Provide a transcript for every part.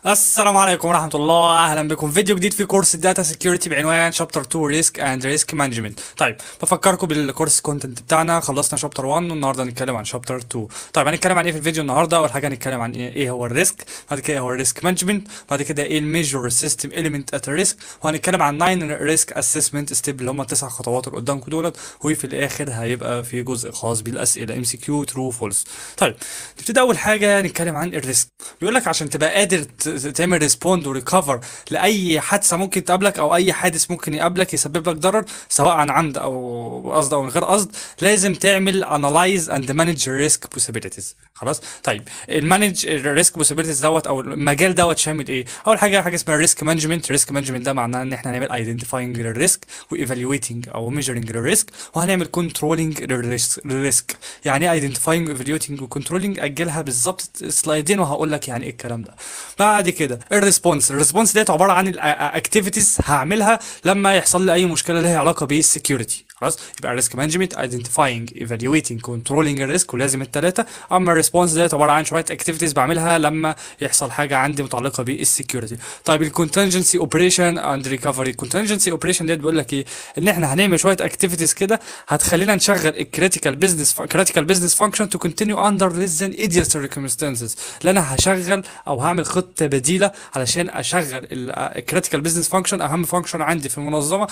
السلام عليكم ورحمة الله أهلا بكم في فيديو جديد في كورس الداتا سيكيورتي بعنوان شابتر 2 ريسك اند ريسك مانجمنت طيب بفكركم بالكورس كونتنت بتاعنا خلصنا شابتر 1 والنهارده هنتكلم عن شابتر 2 طيب هنتكلم عن ايه في الفيديو النهارده اول حاجة هنتكلم عن ايه, إيه هو الريسك بعد كده إيه هو الريسك مانجمنت بعد كده ايه الميجور سيستم اليمنت ات ريسك وهنتكلم عن 9 ريسك اسسمنت ستيب اللي هم التسع خطوات اللي قدامكم دولت وفي الاخر هيبقى في جزء خاص بالاسئله ام سي كيو ترو فولس طيب نبتدي اول حاجه نتكلم عن الريسك بيقول لك عشان تبقى قادر ت- تعمل ريسبوند وريكفر لاي حادثه ممكن تقابلك او اي حادث ممكن يقابلك يسبب لك ضرر سواء عن عمد او قصد او من غير قصد لازم تعمل انالايز اند مانج ريسك بوسيبيليتيز خلاص طيب المانج الريسك بوسيبيليتيز دوت او المجال دوت شامل ايه اول حاجه حاجه اسمها ريسك مانجمنت ريسك مانجمنت ده معناه ان احنا هنعمل ايدنتيفاينج للريسك وايفالويتنج او ميجرنج للريسك وهنعمل كنترولنج للريسك يعني ايه ايدنتيفاينج وايفالويتنج وكنترولنج اجلها بالظبط سلايدين وهقول لك يعني ايه الكلام ده بعد كده الريسبونس الريسبونس ديت عباره عن الاكتيفيتيز هعملها لما يحصل لي اي مشكله لها علاقه بالسكيورتي خلاص يبقى ريسك مانجمنت ايدنتيفاينج ايفالويتنج كنترولنج الريسك ولازم الثلاثه اما الريسبونس ديت عباره عن شويه اكتيفيتيز بعملها لما يحصل حاجه عندي متعلقه بالسكيورتي طيب الكونتنجنسي اوبريشن اند ريكفري الكونتنجنسي اوبريشن ديت بيقول لك ايه ان احنا هنعمل شويه اكتيفيتيز كده هتخلينا نشغل الكريتيكال بزنس كريتيكال بزنس فانكشن تو كونتينيو اندر ليس ذان ايديال circumstances لان انا هشغل او هعمل خطه بديله علشان اشغل الكريتيكال بزنس فانكشن اهم فانكشن عندي في المنظمه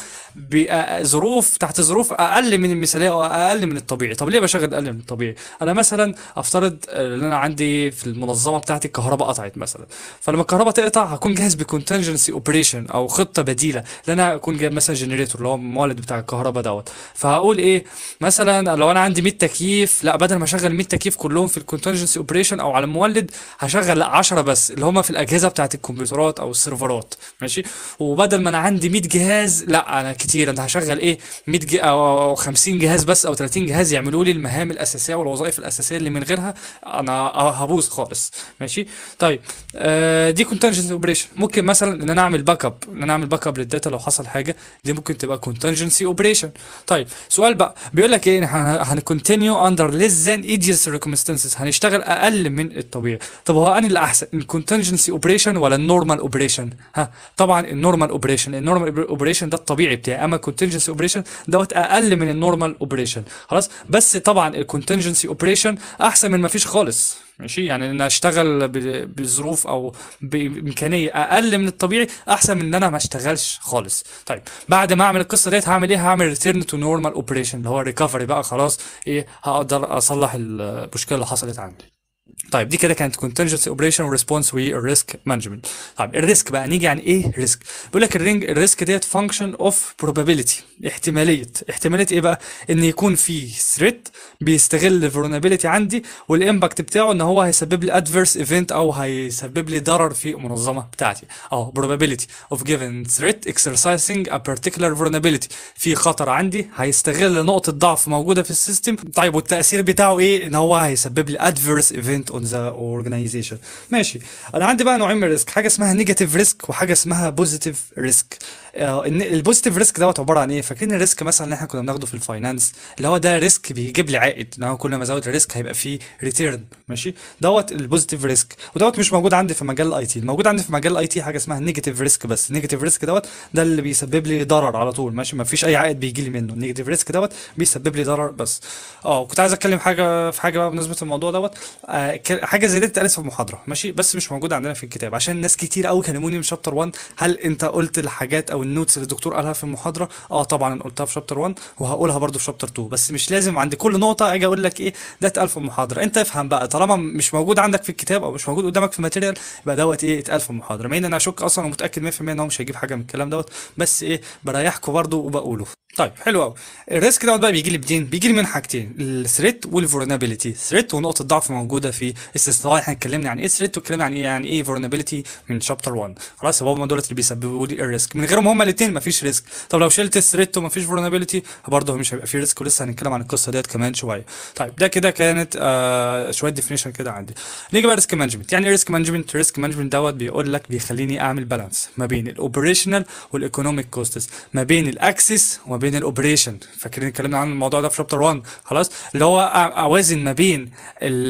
بظروف تحت ظروف اقل من المثاليه او اقل من الطبيعي طب ليه بشغل اقل من الطبيعي انا مثلا افترض ان انا عندي في المنظمه بتاعتي الكهرباء قطعت مثلا فلما الكهرباء تقطع هكون جاهز بكونتنجنسي اوبريشن او خطه بديله ان انا اكون جايب مثلا جنريتور اللي هو المولد بتاع الكهرباء دوت فهقول ايه مثلا لو انا عندي 100 تكييف لا بدل ما اشغل 100 تكييف كلهم في الكونتنجنسي اوبريشن او على المولد هشغل لا 10 بس اللي هم في الاجهزه بتاعت الكمبيوترات او السيرفرات ماشي وبدل ما انا عندي 100 جهاز لا انا كتير انا هشغل ايه 100 جه او 50 جهاز بس او 30 جهاز يعملوا لي المهام الاساسيه والوظائف الاساسيه اللي من غيرها انا هبوظ خالص ماشي طيب آه دي كونتنجنسي اوبريشن ممكن مثلا ان انا اعمل باك اب ان انا اعمل باك اب للداتا لو حصل حاجه دي ممكن تبقى كونتنجنسي اوبريشن طيب سؤال بقى بيقول لك ايه هنكونتينيو اندر ليس ذان ايديال circumstances هنشتغل اقل من الطبيعي طب هو انهي الاحسن الكونتنجنسي اوبريشن ولا النورمال اوبريشن ها طبعا النورمال اوبريشن النورمال اوبريشن ده الطبيعي بتاعي اما الكونتنجنسي اوبريشن دوت اقل من النورمال اوبريشن خلاص بس طبعا الكونتنجنسي اوبريشن احسن من ما فيش خالص ماشي يعني ان اشتغل ب- بظروف او بامكانيه اقل من الطبيعي احسن من ان انا ما اشتغلش خالص طيب بعد ما اعمل القصه ديت هعمل ايه هعمل ريتيرن تو نورمال اوبريشن اللي هو ريكفري بقى خلاص ايه هقدر اصلح المشكله اللي حصلت عندي طيب دي كده كانت contingency operation response والريسك مانجمنت طيب الريسك بقى نيجي يعني ايه ريسك بيقول لك الرينج الريسك ديت function of probability احتماليه احتماليه ايه بقى ان يكون في ثريت بيستغل الفولنربيلتي عندي والامباكت بتاعه ان هو هيسبب لي adverse event او هيسبب لي ضرر في المنظمه بتاعتي اه probability of given threat exercising a particular vulnerability في خطر عندي هيستغل نقطه ضعف موجوده في السيستم طيب والتاثير بتاعه ايه ان هو هيسبب لي adverse event on the organization ماشي انا عندي بقى نوعين من الريسك حاجه اسمها نيجاتيف ريسك وحاجه اسمها بوزيتيف ريسك البوزيتيف ريسك دوت عباره عن ايه فاكرين الريسك مثلا اللي احنا كنا بناخده في الفاينانس اللي هو ده ريسك بيجيب لي عائد ان هو كل ما ازود الريسك هيبقى فيه ريتيرن ماشي دوت البوزيتيف ريسك ودوت مش موجود عندي في مجال الاي تي الموجود عندي في مجال الاي تي حاجه اسمها نيجاتيف ريسك بس نيجاتيف ريسك دوت ده اللي بيسبب لي ضرر على طول ماشي ما فيش اي عائد بيجي لي منه النيجاتيف ريسك دوت بيسبب لي ضرر بس اه كنت عايز اتكلم حاجه في حاجه بقى بالنسبه للموضوع دوت آه ك- حاجه زي دي اتقالت في المحاضره ماشي بس مش موجوده عندنا في الكتاب عشان ناس كتير قوي كلموني من شابتر 1 هل انت قلت الحاجات او النوتس اللي الدكتور قالها في المحاضره اه طبعا أنا قلتها في شابتر 1 وهقولها برضو في شابتر 2 بس مش لازم عند كل نقطه اجي اقول لك ايه ده اتقال في المحاضره انت افهم بقى طالما مش موجود عندك في الكتاب او مش موجود قدامك في الماتيريال يبقى دوت ايه اتقال في المحاضره مع ان انا اشك اصلا ومتاكد 100% ان هو مش هيجيب حاجه من الكلام دوت بس ايه بريحكم برضو وبقوله طيب حلو قوي الريسك دوت بقى بيجي لي منين بيجي لي من حاجتين الثريت والفولنربيلتي ثريت ونقطه ضعف موجوده في السيستم احنا اتكلمنا عن ايه ثريت واتكلمنا عن ايه يعني ايه فولنربيلتي من شابتر 1 خلاص هو هم دولت اللي بيسببوا لي الريسك من غيرهم هم الاثنين مفيش ريسك طب لو شلت الثريت ومفيش فولنربيلتي برضه مش هيبقى في ريسك ولسه هنتكلم عن القصه ديت كمان شويه طيب ده كده كانت آه شويه ديفينيشن كده عندي نيجي بقى ريسك مانجمنت يعني ايه ريسك مانجمنت ريسك مانجمنت دوت بيقول لك بيخليني اعمل بالانس ما بين الاوبريشنال والايكونوميك كوستس ما بين الاكسس وما بين الاوبريشن فاكرين اتكلمنا عن الموضوع ده في شابتر 1 خلاص اللي هو أ- اوازن ما بين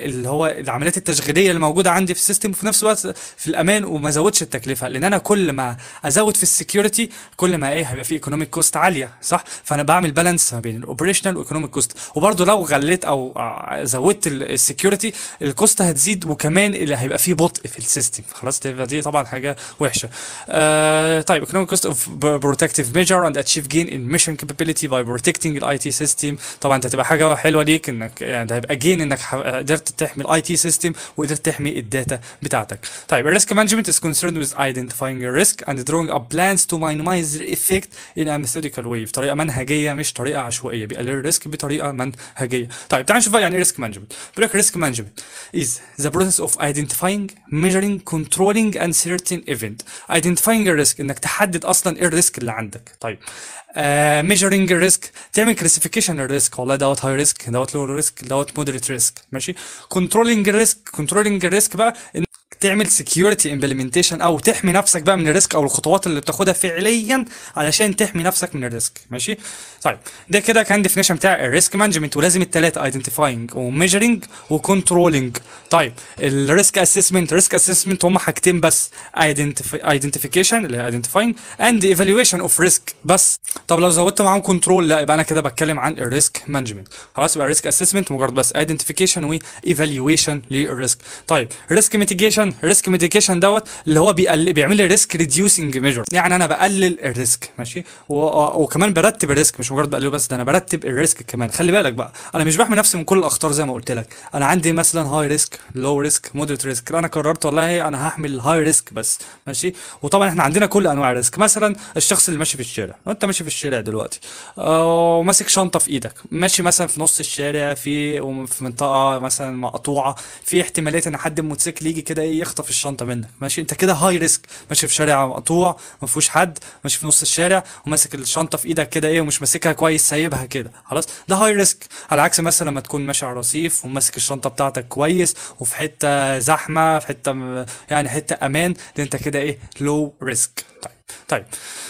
اللي هو العمليات التشغيليه اللي موجوده عندي في السيستم وفي نفس الوقت في الامان وما ازودش التكلفه لان انا كل ما ازود في السكيورتي كل ما ايه هيبقى في ايكونوميك كوست عاليه صح فانا بعمل بالانس ما بين الاوبريشنال والايكونوميك كوست وبرده لو غليت او آه، زودت السكيورتي الكوست هتزيد وكمان اللي هيبقى فيه بطء في السيستم خلاص دي دي طبعا حاجه وحشه آه طيب economic cost of protective measure and achieve gain in mission capability by protecting الاي تي سيستم طبعا انت هتبقى حاجه حلوه ليك انك يعني ده هيبقى جين انك ح- قدرت تحمي الاي تي سيستم وقدرت تحمي الداتا بتاعتك طيب الريسك مانجمنت is concerned with identifying a risk and drawing up plans to minimize the effect in a methodical way بطريقه منهجيه مش طريقه عشوائيه بيقلل الريسك بطريقه منهجيه طيب تعال نشوف بقى يعني ايه ريسك مانجمنت بيقول لك ريسك مانجمنت is the process of identifying measuring controlling and certain event identifying الريسك انك تحدد اصلا ايه الريسك اللي عندك طيب آه measuring الريسك تعمل كلاسيفيكيشن الريسك والله دوت هاي ريسك دوت لو ريسك دوت مودريت ريسك ماشي كنترولينج الريسك كنترولينج الريسك بقى إن تعمل سكيورتي امبلمنتيشن او تحمي نفسك بقى من الريسك او الخطوات اللي بتاخدها فعليا علشان تحمي نفسك من الريسك ماشي طيب ده كده كان ديفينيشن بتاع الريسك مانجمنت ولازم الثلاثه ايدنتيفاينج وميجرنج وكنترولينج طيب الريسك اسسمنت ريسك اسسمنت هم حاجتين بس ايدنتيفيكيشن اللي هي ايدنتيفاينج اند ايفالويشن اوف ريسك بس طب لو زودت معاهم كنترول لا يبقى انا كده بتكلم عن الريسك مانجمنت خلاص يبقى الريسك اسسمنت مجرد بس ايدنتيفيكيشن وايفالويشن للريسك طيب ريسك ميتيجيشن ريسك ميتيجيشن دوت اللي هو بيقل... بيعمل لي ريسك ريديوسنج ميجر يعني انا بقلل الريسك ماشي و... وكمان برتب الريسك مش مجرد بقلله بس ده انا برتب الريسك كمان خلي بالك بقى انا مش بحمي نفسي من كل الاخطار زي ما قلت لك انا عندي مثلا هاي ريسك لو ريسك مودريت ريسك انا قررت والله انا هحمي الهاي ريسك بس ماشي وطبعا احنا عندنا كل انواع الريسك مثلا الشخص اللي ماشي في الشارع لو انت ماشي في الشارع دلوقتي آه، وماسك شنطه في ايدك ماشي مثلا في نص الشارع في في منطقه مثلا مقطوعه في احتماليه ان حد بموتوسيكل يجي كده ايه يخطف الشنطه منك ماشي انت كده هاي ريسك ماشي في شارع مقطوع ما فيهوش حد ماشي في نص الشارع وماسك الشنطه في ايدك كده ايه ومش ماسكها كويس سايبها كده خلاص ده هاي ريسك على عكس مثلا لما تكون ماشي على رصيف وماسك الشنطه بتاعتك كويس وفي حته زحمه في حته م- يعني حته امان ده انت كده ايه لو ريسك طيب طيب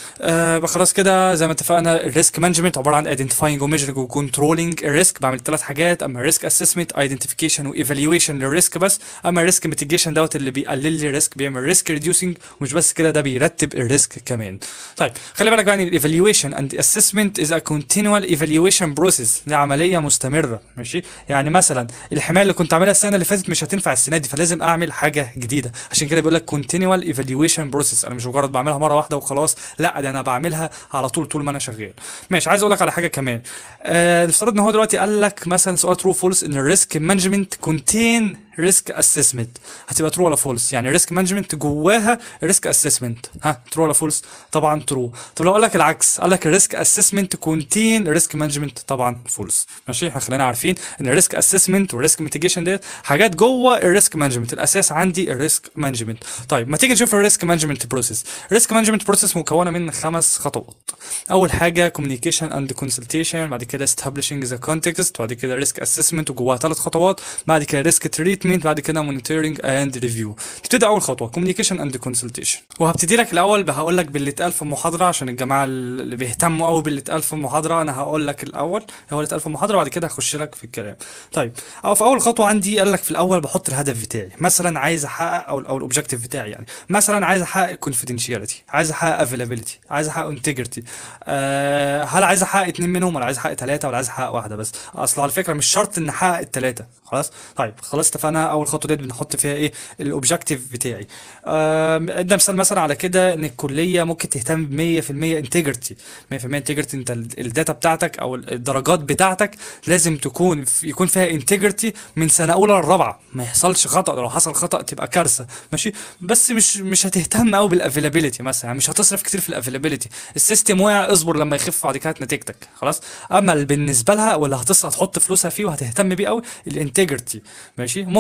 آه يبقى خلاص كده زي ما اتفقنا الريسك مانجمنت عباره عن ايدنتيفاينج وميجرنج وكنترولينج الريسك بعمل ثلاث حاجات اما الريسك اسسمنت ايدنتيفيكيشن وايفالويشن للريسك بس اما الريسك ميتيجيشن دوت اللي بيقلل لي الريسك بيعمل ريسك ريديوسنج ومش بس كده ده بيرتب الريسك كمان طيب خلي بالك بقى ان الايفالويشن اند اسسمنت از ا كونتينوال ايفالويشن بروسيس دي عمليه مستمره ماشي يعني مثلا الحمايه اللي كنت عاملها السنه اللي فاتت مش هتنفع السنه دي فلازم اعمل حاجه جديده عشان كده بيقول لك كونتينوال ايفالويشن بروسيس انا مش مجرد بعملها مره واحده وخلاص لا ده انا بعملها على طول طول ما انا شغال ماشي عايز اقول لك على حاجه كمان آه نفترض ان هو دلوقتي قال لك مثلا سؤال ترو فولس ان الريسك مانجمنت كونتين ريسك اسسمنت هتبقى ترو ولا فولس يعني ريسك مانجمنت جواها ريسك اسسمنت ها ترو ولا فولس طبعا ترو طب لو قال لك العكس قال لك الريسك اسسمنت كونتين ريسك مانجمنت طبعا فولس ماشي احنا خلينا عارفين ان الريسك اسسمنت والريسك ميتيجيشن ديت حاجات جوه الريسك مانجمنت الاساس عندي الريسك مانجمنت طيب ما تيجي نشوف الريسك مانجمنت بروسيس الريسك مانجمنت بروسيس مكونه من خمس خطوات اول حاجه كوميونيكيشن اند كونسلتيشن بعد كده establishing ذا كونتكست بعد كده ريسك اسسمنت وجواها ثلاث خطوات بعد كده ريسك تريتمنت بعد كده مونيتورنج اند ريفيو تبتدي اول خطوه كوميونيكيشن اند كونسلتيشن وهبتدي لك الاول هقول لك باللي اتقال في المحاضره عشان الجماعه اللي بيهتموا قوي باللي اتقال في المحاضره انا هقول لك الاول هو اللي اتقال في المحاضره بعد كده هخش لك في الكلام طيب او في اول خطوه عندي قال لك في الاول بحط الهدف بتاعي مثلا عايز احقق او او الاوبجيكتيف بتاعي يعني مثلا عايز احقق كونفيدنشياليتي عايز احقق افيلابيلتي عايز احقق انتجريتي أه هل عايز احقق اتنين منهم ولا عايز احقق ثلاثه ولا عايز احقق واحده بس اصل على فكره مش شرط ان احقق الثلاثه خلاص طيب خلاص اتفقنا اول خطوه ديت بنحط فيها ايه الاوبجيكتيف بتاعي آم، ادنا مثال مثلا على كده ان الكليه ممكن تهتم ب 100% انتجرتي 100% انتجرتي انت ال- الداتا بتاعتك او ال- الدرجات بتاعتك لازم تكون في- يكون فيها انتجرتي من سنه اولى للرابعه ما يحصلش خطا لو حصل خطا تبقى كارثه ماشي بس مش مش هتهتم قوي بالافيلابيلتي مثلا يعني مش هتصرف كتير في الافيلابيلتي السيستم وقع اصبر لما يخف بعد كده نتيجتك خلاص اما اللي بالنسبه لها واللي هتص هتحط فلوسها فيه وهتهتم بيه قوي الانتجرتي ماشي ممكن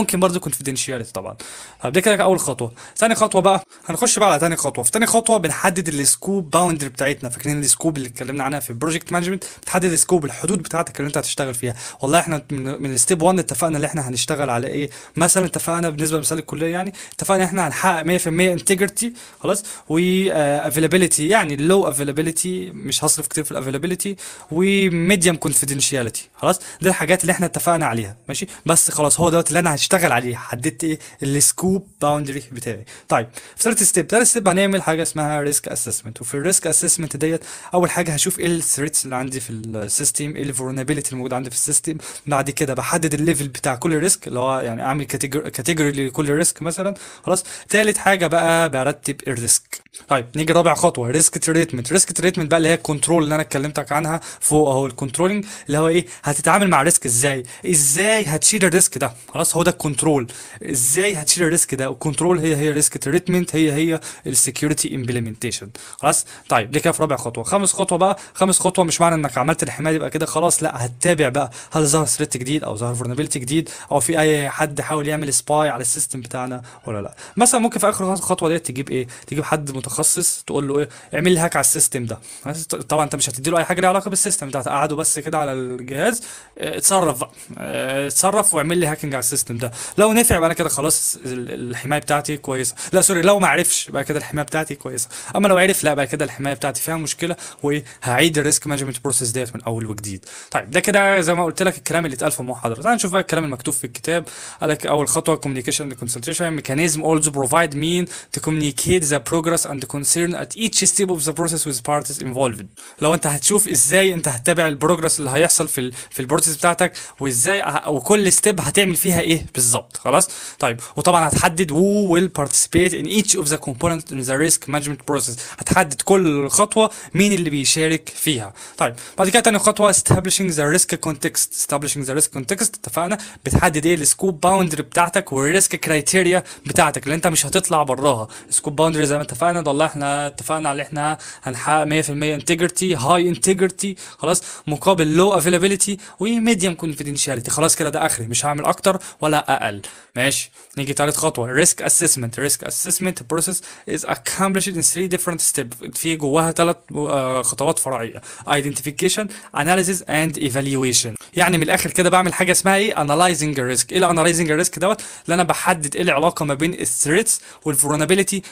وممكن برضه كونفيدنشياليتي طبعا طب ده كده اول خطوه ثاني خطوه بقى هنخش بقى على ثاني خطوه في ثاني خطوه بنحدد السكوب باوندري بتاعتنا فاكرين السكوب اللي اتكلمنا عنها في البروجكت مانجمنت بتحدد السكوب الحدود بتاعتك اللي انت هتشتغل فيها والله احنا من, من الستيب 1 اتفقنا ان احنا هنشتغل على ايه مثلا اتفقنا بالنسبه لمثال الكليه يعني اتفقنا ان احنا هنحقق 100% انتجرتي خلاص و افيلابيلتي يعني لو افيلابيلتي مش هصرف كتير في الافيلابيلتي وميديوم كونفيدنشياليتي خلاص دي الحاجات اللي احنا اتفقنا عليها ماشي بس خلاص هو دوت اللي انا هشتغل عليه حددت ايه السكوب باوندري بتاعي طيب في ثالث ستيب ثالث ستيب هنعمل حاجه اسمها ريسك اسسمنت وفي الريسك اسسمنت ديت اول حاجه هشوف ايه الثريتس اللي عندي في السيستم ايه الفولنربيلتي الموجوده عندي في السيستم بعد كده بحدد الليفل بتاع كل ريسك اللي هو يعني اعمل كاتيجوري لكل ريسك مثلا خلاص ثالث حاجه بقى برتب الريسك طيب نيجي رابع خطوه ريسك تريتمنت ريسك تريتمنت بقى اللي هي الكنترول اللي انا اتكلمتك عنها فوق اهو الكنترولنج اللي هو ايه هتتعامل مع الريسك ازاي ازاي هتشيل الريسك ده خلاص هو ده الكنترول ازاي هتشيل الريسك ده والكنترول هي هي ريسك تريتمنت هي هي السكيورتي امبلمنتيشن خلاص طيب دي كده في رابع خطوه خامس خطوه بقى خامس خطوه مش معنى انك عملت الحمايه يبقى كده خلاص لا هتتابع بقى هل ظهر ثريت جديد او ظهر فولنربيلتي جديد او في اي حد حاول يعمل سباي على السيستم بتاعنا ولا لا مثلا ممكن في اخر خطوه ديت تجيب ايه تجيب حد متخصص تقول له ايه اعمل لي هاك على السيستم ده طبعا انت مش هتدي له اي حاجه ليها علاقه بالسيستم انت هتقعده بس كده على الجهاز اه، اتصرف بقى اه، اتصرف واعمل لي هاكينج على السيستم ده لو نفع يبقى انا كده خلاص ال- الحمايه بتاعتي كويسه لا سوري لو ما عرفش يبقى كده الحمايه بتاعتي كويسه اما لو عرف لا بقى كده الحمايه بتاعتي فيها مشكله وايه هعيد الريسك مانجمنت بروسيس ديت من اول وجديد طيب ده كده زي ما قلت لك الكلام اللي اتقال في المحاضره تعال نشوف بقى الكلام المكتوب في الكتاب قال لك اول خطوه communication and concentration mechanism also provide mean to communicate the progress and concern at each step of the process with parties involved لو انت هتشوف ازاي انت هتتابع البروجرس اللي هيحصل في ال في البروسيس بتاعتك وازاي ه- وكل ستيب هتعمل فيها ايه بالظبط خلاص طيب وطبعا هتحدد who will participate in each of the components in the risk management process هتحدد كل خطوه مين اللي بيشارك فيها طيب بعد كده تاني خطوه establishing the risk context establishing the risk context اتفقنا بتحدد ايه السكوب باوندري بتاعتك والريسك كرايتيريا بتاعتك اللي انت مش هتطلع براها السكوب باوندري زي ما اتفقنا ده والله احنا اتفقنا على احنا هنحقق 100% انتجرتي هاي انتجرتي خلاص مقابل لو افيلابيلتي وميديوم كونفيدنشاليتي خلاص كده ده اخري مش هعمل اكتر ولا اقل ماشي نيجي تالت خطوه ريسك اسسمنت ريسك اسسمنت بروسيس از accomplished in three different steps في جواها ثلاث خطوات فرعيه identification analysis and evaluation يعني من الاخر كده بعمل حاجه اسمها ايه analyzing الريسك ايه analyzing الريسك دوت اللي انا بحدد ايه العلاقه ما بين الثريتس والفولنربيلتي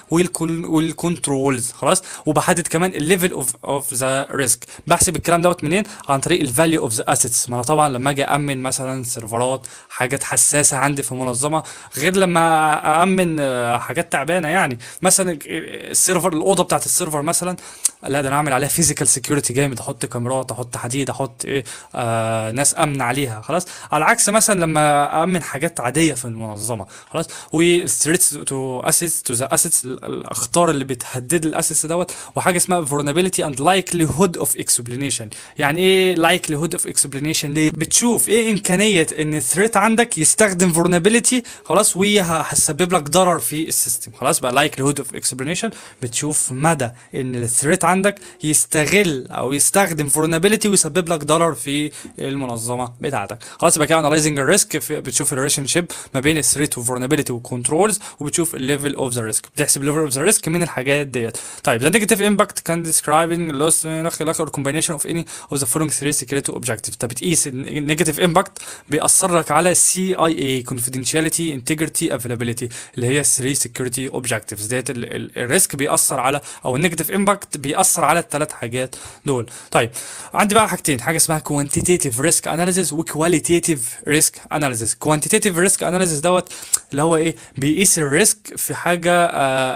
والكنترولز خلاص وبحدد كمان الليفل اوف اوف ذا ريسك بحسب الكلام دوت منين عن طريق الفاليو اوف ذا اسيتس ما انا طبعا لما اجي امن مثلا سيرفرات حاجات حساسه عندي في منظمه غير لما امن آه، حاجات تعبانه يعني مثلا السيرفر الاوضه بتاعت السيرفر مثلا لا ده انا اعمل عليها فيزيكال سكيورتي جامد احط كاميرات احط حديد احط ايه آه ناس امن عليها خلاص على عكس مثلا لما امن حاجات عاديه في المنظمه خلاص والثريتس تو اسيتس تو ذا اسيتس الاخطار اللي بتهدد الاسيتس دوت وحاجه اسمها vulnerability and likelihood of explanation يعني ايه likelihood of explanation ليه بتشوف ايه امكانيه ان الثريت عندك يستخدم vulnerability خلاص وهي هتسبب لك ضرر في السيستم خلاص بقى likelihood of explanation بتشوف مدى ان الثريت عندك يستغل او يستخدم vulnerability ويسبب لك ضرر في المنظمه بتاعتك خلاص يبقى كده analyzing الريسك بتشوف الريليشن شيب ما بين الثريت والفولنربيلتي والكنترولز وبتشوف الليفل اوف ذا ريسك بتحسب الليفل اوف ذا ريسك من الحاجات ديت طيب the negative impact can describing loss الاخ الاخ or combination of any of the following three security objectives انت بتقيس النيجاتيف امباكت بيأثر لك على سي اي اي confidentiality integrity availability اللي هي 3 security objectives ديت ال- ال- الريسك بيأثر على او النيجاتيف امباكت بيأثر على الثلاث حاجات دول طيب عندي بقى حاجتين حاجه اسمها quantitative risk analysis و qualitative risk analysis quantitative risk analysis دوت اللي هو ايه بيقيس الريسك في حاجه آه،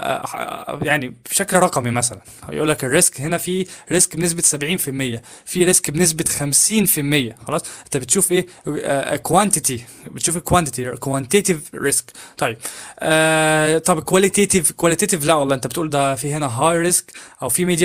آه، يعني بشكل رقمي مثلا يقول لك الريسك هنا في ريسك بنسبه 70% في ريسك بنسبه 50% خلاص انت بتشوف ايه كوانتيتي بتشوف الكوانتيتي كوانتيتيف ريسك طيب آه طب كواليتيتيف كواليتيتيف لا والله انت بتقول ده في هنا هاي ريسك او في ميديوم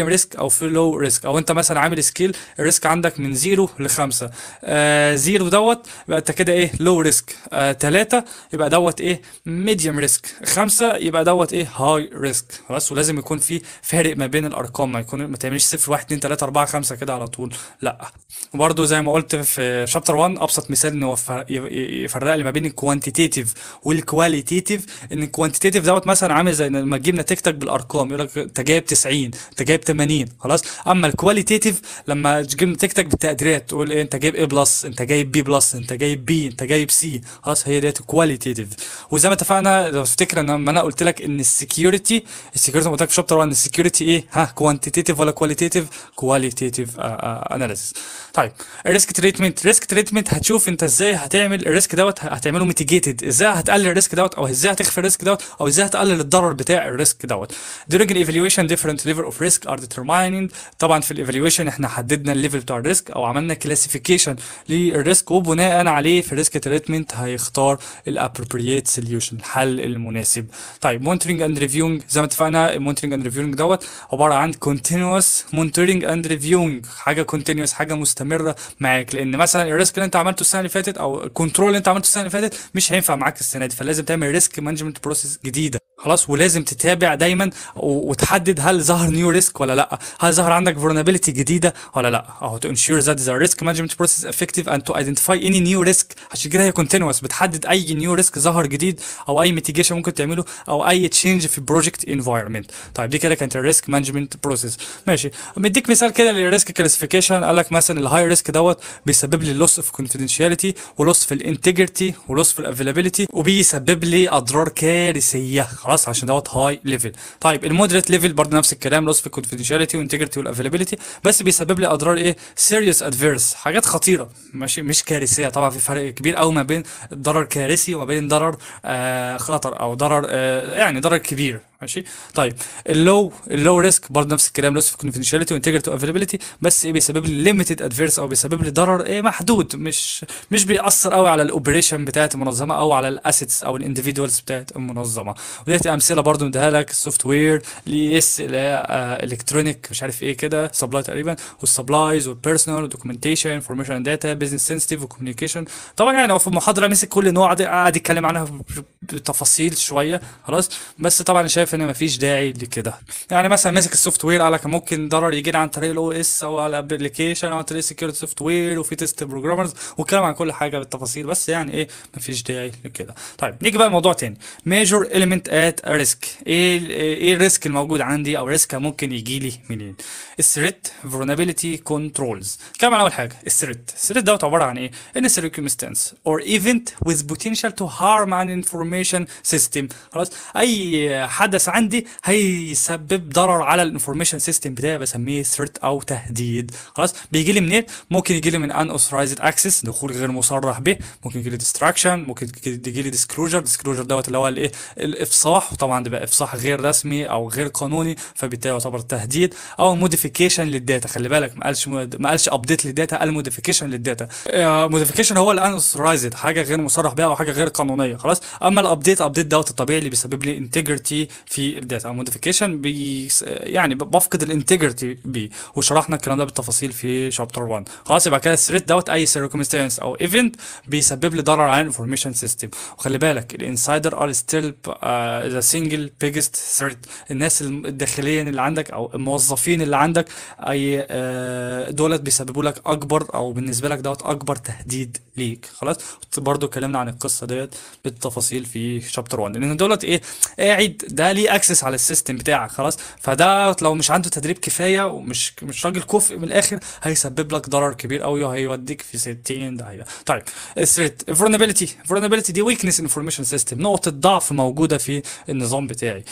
ريسك او في لو ريسك او انت مثلا عامل سكيل الريسك عندك من زيرو لخمسة آه زيرو دوت يبقى انت كده ايه لو ريسك آه تلاتة يبقى دوت ايه ميديوم ريسك خمسة يبقى دوت ايه هاي ريسك خلاص ولازم يكون في فارق ما بين الارقام ما يكون ما تعملش صفر واحد اتنين تلاتة اربعة خمسة كده على طول لا وبرضه زي ما قلت في شابتر 1 ابسط مثال ان هو ف- ي- ي- يفرق لي ما بين الكوانتيتيف والكواليتيتيف ان الكوانتيتيف دوت مثلا عامل زي لما تجيب نتيجتك بالارقام يقول لك انت جايب 90 انت جايب 80 خلاص اما الكواليتيتيف لما تجيب نتيجتك بالتقديرات تقول ايه انت جايب ايه بلس انت جايب بي بلس انت جايب بي انت جايب سي خلاص هي ديت الكواليتيف وزي ما اتفقنا لو تفتكر ان لما انا قلت لك ان السكيورتي السكيورتي قلت لك في شابتر 1 السكيورتي ايه ها كوانتيتيف ولا كواليتيف كواليتيف اناليسيس طيب الريسك تريتمنت ريسك تريتمنت هتشوف انت ازاي هتعمل الريسك دوت هتعمله ميتيجيتد ازاي هتقلل الريسك دوت او ازاي هتخفي الريسك دوت او ازاي هتقلل الضرر بتاع الريسك دوت during الايفالويشن different level of risk are determined طبعا في الايفالويشن احنا حددنا الليفل بتاع الريسك او عملنا كلاسيفيكيشن للريسك وبناء عليه في الريسك تريتمنت هيختار الابروبريت سوليوشن الحل المناسب طيب مونترنج اند ريفيونج زي ما اتفقنا المونترنج اند ريفيونج دوت عباره عن continuous monitoring and reviewing حاجه continuous حاجه مستمره معاك لان مثلا الريسك اللي انت عملته السنه اللي فاتت او الكنترول اللي انت عملته السنه اللي فاتت مش هينفع معاك السنه دي فلازم تعمل ريسك مانجمنت بروسيس جديده خلاص ولازم تتابع دايما و- وتحدد هل ظهر نيو ريسك ولا لا هل ظهر عندك vulnerability جديده ولا لا او to ensure that the risk management process is effective and to identify any new risk عشان كده هي continuous بتحدد اي نيو ريسك ظهر جديد او اي mitigation ممكن تعمله او اي تشينج في البروجكت انفايرمنت طيب دي كده كانت الريسك مانجمنت بروسيس ماشي مديك مثال كده للريسك كلاسيفيكيشن قال لك مثلا الهاي ريسك دوت بيسبب لي لوس اوف كونفيدنشاليتي ولوس في الانتجريتي ولوس في الافيلابيلتي وبيسبب لي اضرار كارثيه خلاص عشان دوت هاي ليفل طيب المودريت ليفل برضه نفس الكلام لوس في الكونفيدنشاليتي وانتجريتي والافيلابيلتي بس بيسبب لي اضرار ايه سيريس ادفيرس حاجات خطيره ماشي مش كارثيه طبعا في فرق كبير قوي ما بين ضرر كارثي وما بين ضرر آه خطر او ضرر آه يعني ضرر كبير ماشي طيب اللو اللو ريسك برضه نفس الكلام لوس في كونفيدنشاليتي وانتجريتي وافيلابيلتي بس ايه بيسبب لي ليميتد ادفيرس او بيسبب لي ضرر ايه محدود مش مش بيأثر قوي على الاوبريشن بتاعت المنظمه او على الاسيتس او الانديفيدوالز بتاعت المنظمه وديت امثله برضه مديها لك السوفت وير الاي اس اللي هي الكترونيك مش عارف ايه كده سبلاي تقريبا والسبلايز والبيرسونال والدوكيومنتيشن انفورميشن اند داتا بزنس سنسيتيف وكوميونيكيشن طبعا يعني هو في المحاضره مسك كل نوع ده قعد يتكلم عنها بتفاصيل شويه خلاص بس طبعا شايف ان مفيش داعي لكده يعني مثلا ماسك السوفت وير قال لك ممكن ضرر يجي عن طريق الاو اس او على الابلكيشن او عن طريق سكيورتي سوفت وير وفي تيست بروجرامرز وكلام عن كل حاجه بالتفاصيل بس يعني ايه مفيش داعي لكده طيب نيجي بقى لموضوع تاني ميجور اليمنت ات ريسك ايه ال- ايه الريسك الموجود عندي او ريسك ممكن يجي لي منين الثريت فولنربيليتي كنترولز كلام عن اول حاجه الثريت الثريت دوت عباره عن ايه ان circumstance or event with potential to harm an information system خلاص اي حدث عندي هيسبب ضرر على الانفورميشن سيستم بتاعي بسميه ثريت او تهديد خلاص بيجي لي منين ممكن يجي لي من unauthorized access دخول غير مصرح به ممكن يجي لي distraction ممكن يجي لي disclosure disclosure دوت اللي هو الايه الافصاح وطبعا ده بقى افصاح غير رسمي او غير قانوني فبالتالي يعتبر تهديد او موديفيكيشن للداتا خلي بالك ما قالش ما قالش ابديت للداتا قال موديفيكيشن للداتا موديفيكيشن هو الانثورايزد حاجه غير مصرح بها او حاجه غير قانونيه خلاص اما الابديت ابديت دوت الطبيعي اللي بيسبب لي انتجريتي في الداتا موديفيكيشن بي يعني بفقد الانتجريتي بيه وشرحنا الكلام ده بالتفاصيل في شابتر 1 خلاص يبقى كده الثريت دوت اي سيركمستانس او ايفنت بيسبب لي ضرر على الانفورميشن سيستم وخلي بالك الانسايدر ار ستيل ذا سنجل بيجست ثريت الناس الداخليا اللي عندك او الموظفين اللي عندك اي آه، دولت بيسببوا لك اكبر او بالنسبه لك دوت اكبر تهديد ليك خلاص برضو اتكلمنا عن القصه ديت بالتفاصيل في شابتر 1 لان دولت ايه قاعد ده ليه اكسس على السيستم بتاعك خلاص فده لو مش عنده تدريب كفايه ومش مش راجل كفء من الاخر هيسبب لك ضرر كبير قوي وهيوديك في 60 داهيه طيب الثريت vulnerability vulnerability دي weakness information system نقطه ضعف موجوده في النظام بتاعي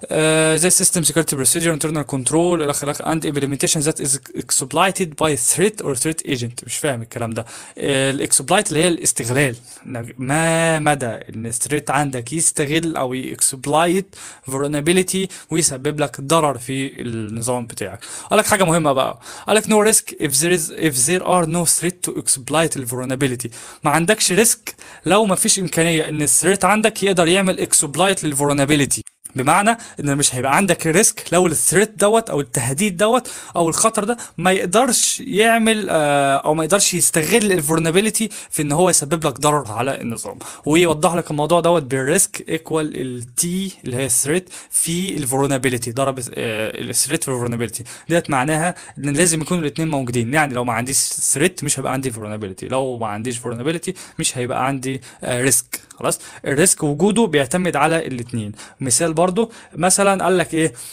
آه زي system security procedure internal control الى اخره and implementation that is exploited by threat or threat agent مش فاهم الكلام ده الاكسبلايت اللي هي الاستغلال إنك ما مدى ان الثريت عندك يستغل او يكسبلايت vulnerability ويسبب لك ضرر في النظام بتاعك قال لك حاجه مهمه بقى قال لك no risk if there is if there are no threat to exploit ال vulnerability ما عندكش ريسك لو ما فيش امكانيه ان الثريت عندك يقدر يعمل exploit لل vulnerability بمعنى ان مش هيبقى عندك ريسك لو الثريت دوت او التهديد دوت او الخطر ده ما يقدرش يعمل آه، او ما يقدرش يستغل الفولنربيلتي في ان هو يسبب لك ضرر على النظام ويوضح لك الموضوع دوت بالريسك ايكوال التي اللي هي الثريت في الفولنربيلتي ضرب الثريت في الفولنربيلتي ديت معناها ان لازم يكونوا الاثنين موجودين يعني لو ما عنديش ثريت مش هيبقى عندي فولنربيلتي لو ما عنديش فولنربيلتي مش هيبقى عندي ريسك خلاص الريسك وجوده بيعتمد على الاثنين مثال برضو مثلا قال لك ايه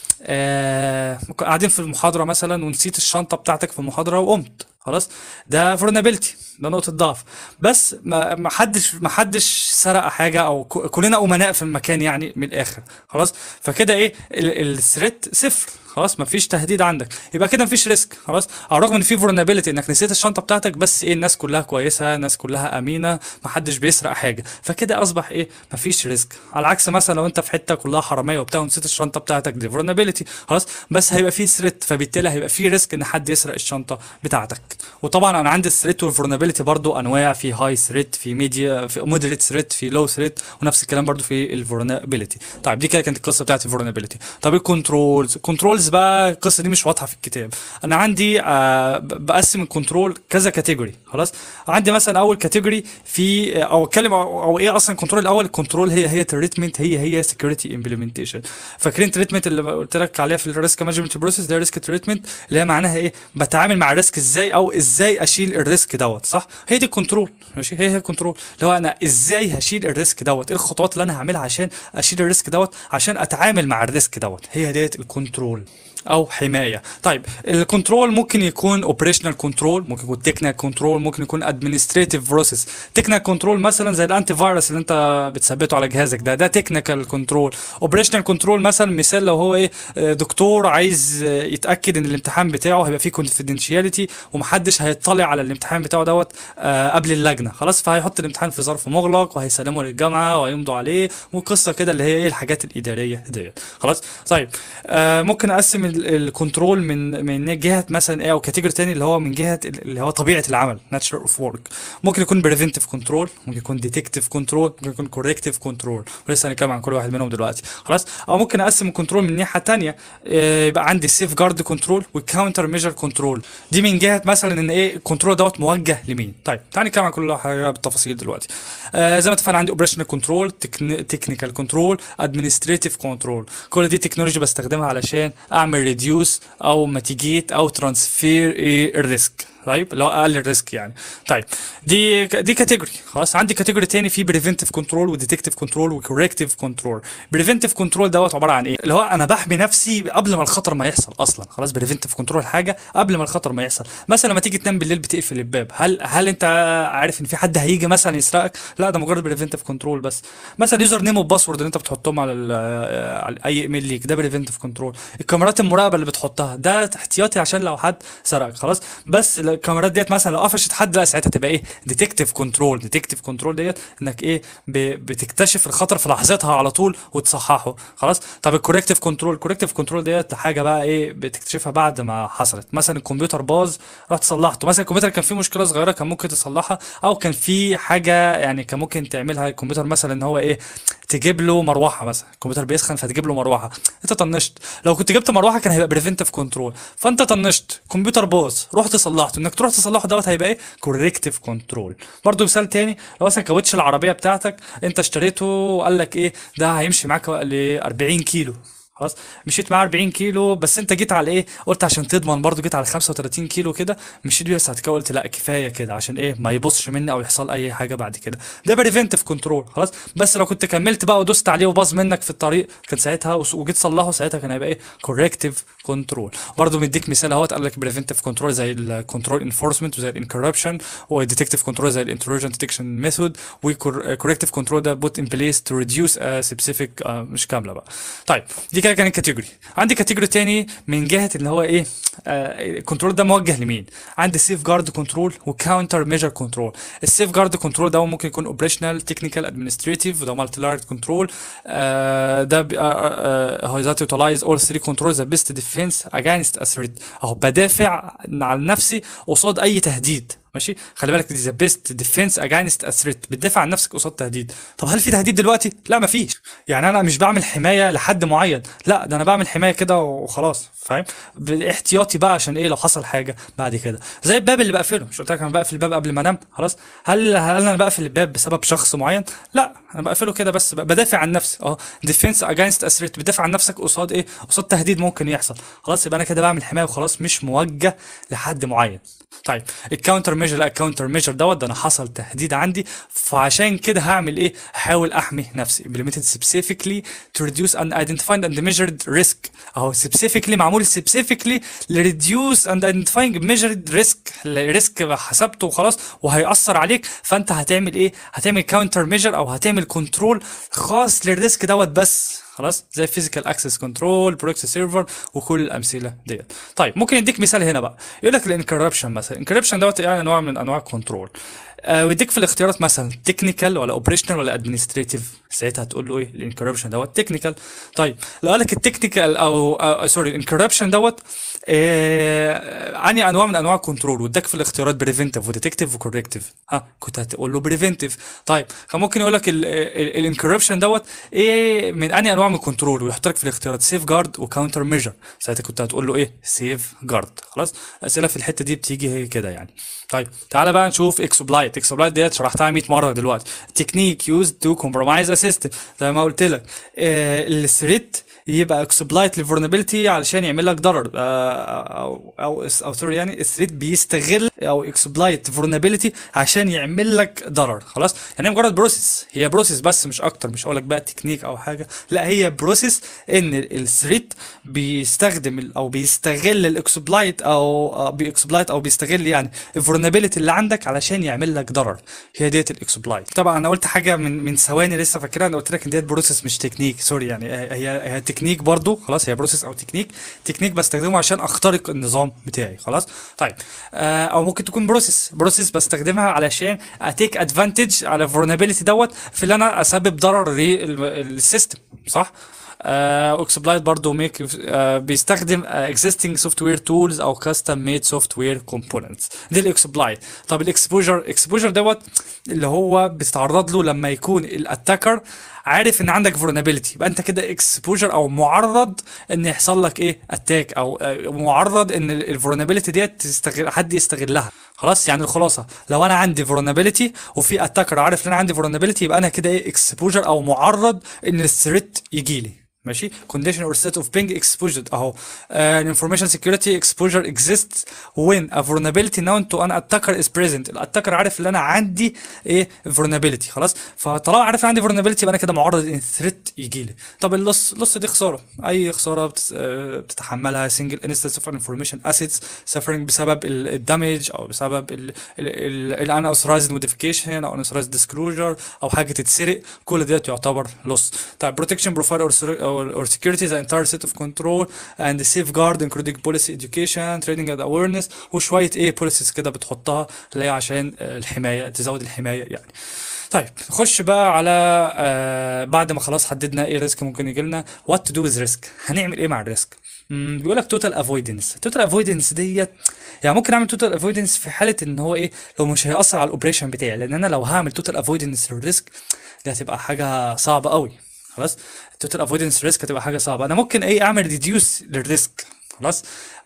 آه قاعدين في المحاضره مثلا ونسيت الشنطه بتاعتك في المحاضره وقمت خلاص ده فولنربيلتي ده نقطه ضعف بس ما ما حدش ما حدش سرق حاجه او ك- كلنا امناء في المكان يعني من الاخر خلاص فكده ايه الثريت صفر خلاص مفيش تهديد عندك يبقى كده مفيش ريسك خلاص على الرغم ان في فولنربيلتي انك نسيت الشنطه بتاعتك بس ايه الناس كلها كويسه الناس كلها امينه محدش بيسرق حاجه فكده اصبح ايه مفيش ريسك على العكس مثلا لو انت في حته كلها حراميه وبتاع ونسيت الشنطه بتاعتك دي فولنربيلتي خلاص بس هيبقى في ثريت فبالتالي هيبقى في ريسك ان حد يسرق الشنطه بتاعتك وطبعا انا عندي الثريت والفولنربيلتي برضو انواع في هاي ثريت في ميديا في مودريت ثريت في لو ثريت ونفس الكلام برضو في الفولنربيلتي طيب دي كده كانت القصه بتاعت الفولنربيلتي طب الكنترولز الكنترولز بقى القصه دي مش واضحه في الكتاب انا عندي آه ب- بقسم الكنترول كذا كاتيجوري خلاص عندي مثلا اول كاتيجوري في آه، او اتكلم او, أو ايه اصلا الكنترول الاول الكنترول هي هي تريتمنت هي هي سكيورتي امبلمنتيشن فاكرين تريتمنت اللي قلت لك عليها في الريسك مانجمنت بروسيس ده ريسك تريتمنت اللي هي معناها ايه بتعامل مع الريسك ازاي او ازاي اشيل الريسك دوت صح هي دي الكنترول ماشي هي هي الكنترول اللي هو انا ازاي هشيل الريسك دوت ايه الخطوات اللي انا هعملها عشان اشيل الريسك دوت عشان اتعامل مع الريسك دوت هي ديت الكنترول او حمايه طيب الكنترول ممكن يكون اوبريشنال كنترول ممكن يكون تكنيكال كنترول ممكن يكون ادمنستريتيف بروسيس تكنيكال كنترول مثلا زي الانتي فيروس اللي انت بتثبته على جهازك ده ده تكنيكال كنترول اوبريشنال كنترول مثلا مثال لو هو ايه آه، دكتور عايز آه، يتاكد ان الامتحان بتاعه هيبقى فيه كونفيدنشياليتي ومحدش هيطلع على الامتحان بتاعه دوت آه، قبل اللجنه خلاص فهيحط الامتحان في ظرف مغلق وهيسلمه للجامعه وهيمضوا عليه وقصه كده اللي هي ايه الحاجات الاداريه ديت خلاص طيب آه ممكن اقسم ال- الكنترول من من جهه مثلا ايه او كاتيجوري تاني اللي هو من جهه ال- اللي هو طبيعه العمل ناتشر اوف ورك ممكن يكون بريفنتيف كنترول ممكن يكون ديتكتيف كنترول ممكن يكون كوركتيف كنترول ولسه هنتكلم عن كل واحد منهم دلوقتي خلاص او ممكن اقسم الكنترول من ناحيه تانيه آه، يبقى عندي سيف جارد كنترول والكاونتر ميجر كنترول دي من جهه مثلا ان ايه الكنترول دوت موجه لمين طيب تعالى نتكلم عن كل حاجه بالتفاصيل دلوقتي آه زي ما اتفقنا عندي اوبريشنال كنترول تكنيكال كنترول ادمنستريتيف كنترول كل دي تكنولوجي بستخدمها علشان اعمل ريديوس او ماتيجيت او ترانسفير الريسك طيب اللي هو اقل الريسك يعني طيب دي دي كاتيجوري خلاص عندي كاتيجوري تاني فيه بريفنتيف كنترول وديتكتيف كنترول وكوركتيف كنترول بريفنتيف كنترول دوت عباره عن ايه اللي هو انا بحمي نفسي قبل ما الخطر ما يحصل اصلا خلاص بريفنتيف كنترول حاجه قبل ما الخطر ما يحصل مثلا لما تيجي تنام بالليل بتقفل الباب هل هل انت عارف ان في حد هيجي مثلا يسرقك لا ده مجرد بريفنتيف كنترول بس مثلا يوزر نيم والباسورد اللي انت بتحطهم على, ال- على اي ايميل ليك ده بريفنتيف كنترول الكاميرات المراقبه اللي بتحطها ده احتياطي عشان لو حد سرقك خلاص بس الكاميرات ديت مثلا لو قفشت حد لا ساعتها تبقى ايه ديتكتيف كنترول ديتكتيف كنترول ديت انك ايه ب- بتكتشف الخطر في لحظتها على طول وتصححه خلاص طب الكوركتيف كنترول الكوركتيف كنترول ديت حاجه بقى ايه بتكتشفها بعد ما حصلت مثلا الكمبيوتر باظ رحت صلحته مثلا الكمبيوتر كان فيه مشكله صغيره كان ممكن تصلحها او كان في حاجه يعني كان ممكن تعملها الكمبيوتر مثلا ان هو ايه تجيب له مروحه مثلا الكمبيوتر بيسخن فتجيب له مروحه انت طنشت لو كنت جبت مروحه كان هيبقى بريفنتيف كنترول فانت طنشت كمبيوتر باظ رحت صلحته انك تروح تصلحه دوت هيبقى ايه كوركتيف كنترول برضو مثال تاني لو مثلا كاوتش العربيه بتاعتك انت اشتريته وقال لك ايه ده هيمشي معاك ل 40 كيلو خلاص مشيت معاه 40 كيلو بس انت جيت على ايه قلت عشان تضمن برضو جيت على 35 كيلو كده مشيت بيه بس بعد كده قلت لا كفايه كده عشان ايه ما يبصش مني او يحصل اي حاجه بعد كده ده بريفنتيف كنترول خلاص بس لو كنت كملت بقى ودوست عليه وباظ منك في الطريق كان ساعتها وس- وجيت صلحه ساعتها كان هيبقى ايه كوركتيف كنترول برضو مديك مثال اهوت قال لك بريفنتيف كنترول زي الكنترول انفورسمنت وزي الانكربشن وديتكتيف كنترول زي الانتروجن ديتكشن ميثود وكوركتيف كنترول ده بوت ان بليس تو ريديوس سبيسيفيك مش كامله بقى طيب دي كده كانت كاتيجوري عندي كاتيجوري تاني من جهه اللي هو ايه الكنترول ده موجه لمين عندي سيف جارد كنترول وكاونتر ميجر كنترول السيف جارد كنترول ده ممكن يكون اوبريشنال تكنيكال ادمنستريتيف وده مالتي لاير كنترول ده هو ذات يوتلايز اول 3 كنترول ذا بيست ديفense اجينست ا ثريت اهو بدافع عن نفسي قصاد اي تهديد ماشي خلي بالك دي ذا بيست ديفense اجينست ا ثريت بتدافع عن نفسك قصاد تهديد طب هل في تهديد دلوقتي لا مفيش يعني انا مش بعمل حمايه لحد معين لا ده انا بعمل حمايه كده وخلاص فاهم باحتياطي بقى عشان ايه لو حصل حاجه بعد كده زي الباب اللي بقفله مش قلت لك انا بقفل الباب قبل ما انام خلاص هل هل انا بقفل الباب بسبب شخص معين لا انا بقفله كده بس ب- بدافع عن نفسي اه ديفense اجينست ا ثريت بتدافع عن نفسك قصاد ايه قصاد تهديد ممكن يحصل خلاص يبقى انا كده بعمل حمايه وخلاص مش موجه لحد معين طيب الكاونتر ميجر لا الكاونتر ميجر دوت ده انا حصل تهديد عندي فعشان كده هعمل ايه هحاول احمي نفسي implemented specifically to reduce and identified and measured risk اهو specifically معمول specifically ل reduce and identifying measured risk الريسك حسبته وخلاص وهيأثر عليك فانت هتعمل ايه هتعمل كاونتر ميجر او هتعمل كنترول خاص للريسك دوت بس خلاص زي فيزيكال اكسس كنترول بروكسي سيرفر وكل الامثله ديت طيب ممكن يديك مثال هنا بقى يقول لك الانكربشن مثلا الانكربشن دوت يعني نوع من انواع الكنترول آه ويديك في الاختيارات مثلا تكنيكال ولا اوبريشنال ولا ادمنستريتيف ساعتها هتقول له ايه الانكربشن دوت تكنيكال طيب لو قال لك التكنيكال او آه سوري الانكربشن دوت آه انهي انواع من انواع الكنترول واداك في الاختيارات بريفنتيف وديتكتيف وكوركتيف ها كنت هتقول له بريفنتيف طيب كان ممكن يقول لك الانكربشن دوت ايه من انهي انواع من الكنترول ويحط لك في الاختيارات سيف جارد وكاونتر ميجر ساعتها كنت هتقول له ايه سيف جارد خلاص اسئله في الحته دي بتيجي هي كده يعني طيب تعالى بقى نشوف اكسبلايت اكسبلايت ديت شرحتها 100 مره دلوقتي تكنيك يوز تو كومبرومايز ا سيستم زي ما قلت لك آه الثريت يبقى اكسبلايت للفولنربيلتي علشان يعمل لك ضرر آه، او او او سوري يعني الثريت بيستغل او اكسبلايت فولنربيلتي عشان يعمل لك ضرر خلاص يعني هي مجرد بروسيس هي بروسيس بس مش اكتر مش هقول لك بقى تكنيك او حاجه لا هي بروسيس ان الثريت بيستخدم ال- او بيستغل الاكسبلايت او آه، بيكسبلايت او بيستغل يعني الفولنربيلتي اللي عندك علشان يعمل لك ضرر هي ديت الاكسبلايت طبعا انا قلت حاجه من من ثواني لسه فاكرها انا قلت لك ان ديت بروسيس مش تكنيك سوري يعني هي هي هي تكنيك برضو خلاص هي بروسيس او تكنيك تكنيك بستخدمه عشان اخترق النظام بتاعي خلاص طيب آه او ممكن تكون بروسيس بروسيس بستخدمها علشان اتيك ادفانتج على الفولنربيلتي دوت في ان انا اسبب ضرر للسيستم صح اوكسبلايت برضو ميك بيستخدم اكزيستنج سوفت وير تولز او كاستم ميد سوفت وير كومبوننتس دي الاكسبلايت طب الاكسبوجر اكسبوجر دوت اللي هو بتتعرض له لما يكون الاتاكر عارف ان عندك فولنربيلتي يبقى انت كده اكسبوجر او معرض ان يحصل لك ايه اتاك او آه، معرض ان الفولنربيلتي ديت تستغل حد يستغلها خلاص يعني الخلاصه لو انا عندي فولنربيلتي وفي اتاكر عارف ان انا عندي فولنربيلتي يبقى انا كده ايه اكسبوجر او معرض ان الثريت يجي لي ماشي condition or set of being exposed اهو uh, an information security exposure exists when a vulnerability known to an attacker is present الاتاكر عارف ان انا عندي ايه vulnerability خلاص فطالما عارف ان عندي vulnerability يبقى انا كده معرض ان الثريت يجي لي طب اللص اللص دي خساره اي خساره بتس... آه، بتتحملها single instance of an information assets suffering بسبب الدمج او بسبب ال ال ال unauthorized modification او unauthorized disclosure او حاجه تتسرق كل ديت يعتبر loss طيب protection profile or, sur- or, or security the entire set of control and safeguard including policy education training and awareness وشويه ايه policies كده بتحطها اللي هي عشان آه، الحمايه تزود الحمايه يعني طيب نخش بقى على آه بعد ما خلاص حددنا ايه ريسك ممكن يجي لنا وات تو دو ويز ريسك هنعمل ايه مع الريسك بيقول لك توتال افويدنس توتال افويدنس ديت يعني ممكن اعمل توتال افويدنس في حاله ان هو ايه لو مش هيأثر على الاوبريشن بتاعي لان انا لو هعمل توتال افويدنس للريسك دي هتبقى حاجه صعبه قوي خلاص التوتال افويدنس ريسك هتبقى حاجه صعبه انا ممكن ايه اعمل ريديوس للريسك خلاص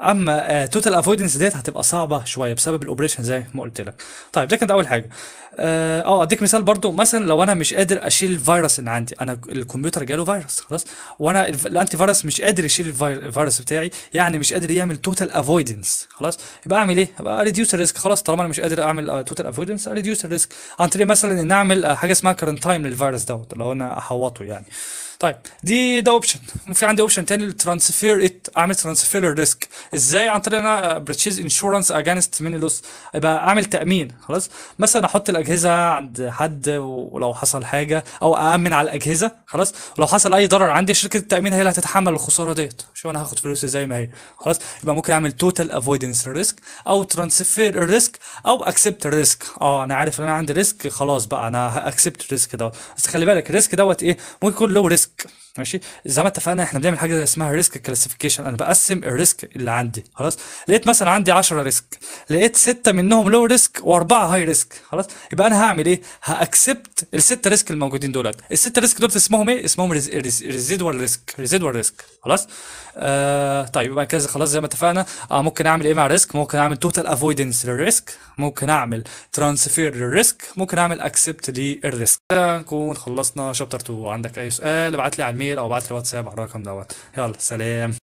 اما توتال افويدنس ديت هتبقى صعبه شويه بسبب الاوبريشن زي ما قلت لك طيب ده كانت اول حاجه اه آه، اديك مثال برضو مثلا لو انا مش قادر اشيل الفيروس اللي عندي انا الكمبيوتر جاله فيروس خلاص وانا الف- الانتي فيروس مش قادر يشيل الفير- الفيروس بتاعي يعني مش قادر يعمل توتال افويدنس خلاص يبقى اعمل ايه ابقى ريديوس الريسك خلاص طالما انا مش قادر اعمل توتال افويدنس ريديوس الريسك عن طريق مثلا ان اعمل آه، حاجه اسمها كارنتاين للفيروس دوت اللي هو انا احوطه يعني طيب دي ده اوبشن وفي عندي اوبشن تاني الترانسفير ات اعمل ترانسفير الريسك ازاي عن طريق ان انا برتشيز انشورنس اجينست ميني لوس يبقى اعمل تامين خلاص مثلا احط الاجهزه عند حد ولو حصل حاجه او اامن على الاجهزه خلاص ولو حصل اي ضرر عندي شركه التامين هي اللي هتتحمل الخساره ديت شو انا هاخد فلوسي زي ما هي خلاص يبقى ممكن اعمل توتال افويدنس ريسك او ترانسفير الريسك او اكسبت الريسك اه انا عارف ان انا عندي ريسك خلاص بقى انا هاكسبت الريسك ده بس خلي بالك الريسك دوت ايه ممكن يكون لو ريسك ماشي زي ما اتفقنا احنا بنعمل حاجه اسمها ريسك كلاسيفيكيشن انا بقسم الريسك اللي عندي خلاص لقيت مثلا عندي 10 ريسك لقيت ستة منهم لو ريسك واربعه هاي ريسك خلاص يبقى انا هعمل ايه هاكسبت الستة ريسك الموجودين دولت الستة ريسك دول اسمهم ايه اسمهم ريزيدوال ريسك ريزيدوال ريسك خلاص آه طيب يبقى كده خلاص زي ما اتفقنا آه ممكن اعمل ايه مع ريسك ممكن اعمل توتال افويدنس للريسك ممكن اعمل ترانسفير للريسك ممكن اعمل اكسبت للريسك كده نكون خلصنا شابتر 2 عندك اي سؤال ابعت لي على الميل او ابعت لي واتساب على الرقم دوت يلا سلام